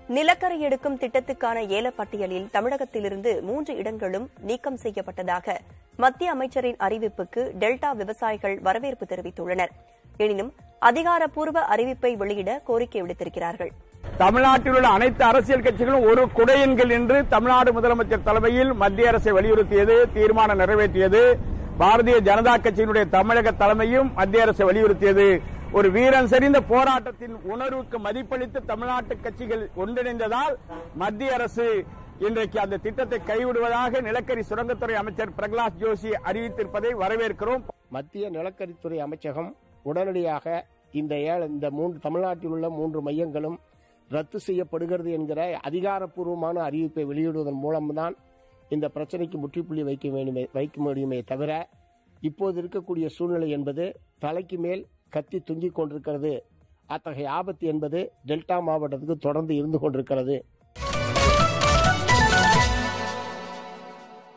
நிலக்கரி எடுக்கும் திட்டத்துக்கான ஏலப்பட்டியலில் தமிழகத்திலிருந்து மூன்று இடங்களும் நீக்கம் செய்யப்பட்டதாக மத்திய அமைச்சரின் அறிவிப்புக்கு டெல்டா விவசாயிகள் வரவேற்பு தெரிவித்துள்ளனர் எனினும் அதிகாரப்பூர்வ அறிவிப்பை வெளியிட கோரிக்கை விடுத்திருக்கிறார்கள் தமிழ்நாட்டில் உள்ள அனைத்து அரசியல் கட்சிகளும் ஒரு குடையன்கள் என்று தமிழ்நாடு முதலமைச்சர் தலைமையில் மத்திய அரசை வலியுறுத்தியது தீர்மானம் நிறைவேற்றியது பாரதிய ஜனதா கட்சியினுடைய தமிழக தலைமையும் மத்திய அரசை வலியுறுத்தியது ஒரு வீரன் செறிந்த போராட்டத்தின் உணர்வுக்கு மதிப்பளித்து தமிழ்நாட்டு கட்சிகள் ஒன்றிணைந்ததால் மத்திய அரசு இன்றைக்கு அந்த திட்டத்தை கைவிடுவதாக நிலக்கரி சுரங்கத்துறை அமைச்சர் பிரகலாத் ஜோஷி அறிவித்திருப்பதை வரவேற்கிறோம் மத்திய நிலக்கரித்துறை அமைச்சகம் உடனடியாக இந்த ஏழ இந்த மூன்று தமிழ்நாட்டில் உள்ள மூன்று மையங்களும் ரத்து செய்யப்படுகிறது என்கிற அதிகாரப்பூர்வமான அறிவிப்பை வெளியிடுவதன் மூலம்தான் இந்த பிரச்சனைக்கு முற்றுப்புள்ளி வைக்க வேண்டுமே வைக்க முடியுமே தவிர இப்போது இருக்கக்கூடிய சூழ்நிலை என்பது தலைக்கு மேல் கத்தி தொங்கிக் கொண்டிருக்கிறது அத்தகைய ஆபத்து என்பது டெல்டா மாவட்டத்துக்கு தொடர்ந்து இருந்து கொண்டிருக்கிறது